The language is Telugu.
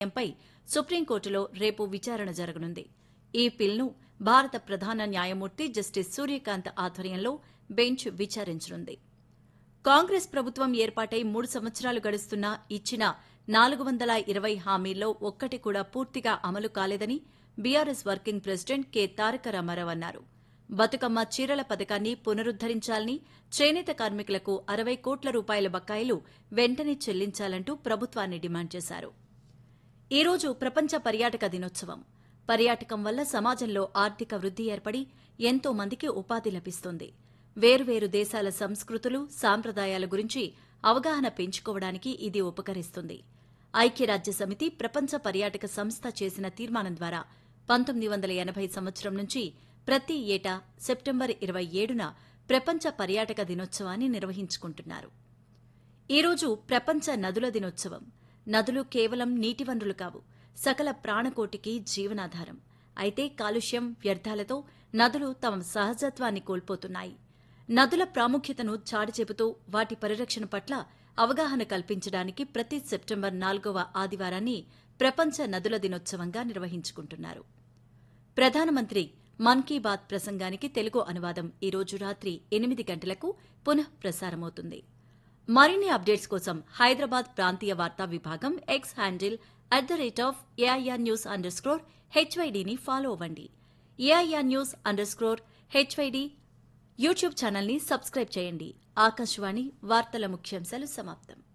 పై సుప్రీంకోర్టులో రేపు విచారణ జరగనుంది ఈ పిల్ను భారత ప్రధాన న్యాయమూర్తి జస్టిస్ సూర్యకాంత్ ఆధ్వర్యంలో బెంచ్ విచారించనుంది కాంగ్రెస్ ప్రభుత్వం ఏర్పాటై మూడు సంవత్సరాలు గడుస్తున్నా ఇచ్చిన నాలుగు వందల ఇరవై హామీల్లో ఒక్కటి కూడా పూర్తిగా అమలు కాలేదని BRS working president K Taraka Rama Rao అన్నారు బతుకమ్మ చీరల పథకాన్ని పునరుద్దరించాలని చేనేత కార్మికులకు అరవై కోట్ల రూపాయల బకాయిలు వెంటనే చెల్లించాలంటూ ప్రభుత్వాన్ని డిమాండ్ చేశారు ఈ రోజు ప్రపంచ పర్యాటక దినోత్సవం పర్యాటకం వల్ల సమాజంలో ఆర్థిక వృద్ధి ఏర్పడి ఎంతో మందికి ఉపాధి లభిస్తుంది వేరువేరు దేశాల సంస్కృతులు సాంప్రదాయాల గురించి అవగాహన పెంచుకోవడానికి ఇది ఉపకరిస్తుంది ఐక్యరాజ్య సమితి ప్రపంచ పర్యాటక సంస్థ చేసిన తీర్మానం ద్వారా పంతొమ్మిది వందల ఎనభై సంవత్సరం నుంచి ప్రతి ఏటా సెప్టెంబర్ ఇరవై ఏడున ప్రపంచ పర్యాటక దినోత్సవాన్ని నిర్వహించుకుంటున్నారు ఈ రోజు ప్రపంచ నదుల దినోత్సవం నదులు కేవలం నీటి వనరులు కావు సకల ప్రాణకోటికి జీవనాధారం అయితే కాలుష్యం వ్యర్థాలతో నదులు తమ సహజత్వాన్ని కోల్పోతున్నాయి నదుల ప్రాముఖ్యతను చాటి చెబుతూ వాటి పరిరక్షణ పట్ల అవగాహన కల్పించడానికి ప్రతి సెప్టెంబర్ నాలుగవ ఆదివారాన్ని ప్రపంచ నదుల దినోత్సవంగా నిర్వహించుకుంటున్నారు ప్రధానమంత్రి మన్ కీ బాత్ ప్రసంగానికి తెలుగు అనువాదం ఈ రోజు రాత్రి ఎనిమిది గంటలకు పునః ప్రసారమవుతుంది మరిన్ని అప్డేట్స్ కోసం హైదరాబాద్ ప్రాంతీయ వార్తా విభాగం X handle at the rate of AIR news underscore హెచ్వైడీని ఫాలో అవ్వండి AIR news underscore HYD YouTube ఛానల్ని సబ్స్క్రైబ్ చేయండి ఆకాశవాణి వార్తల ముఖ్యాంశాలు సమాప్తం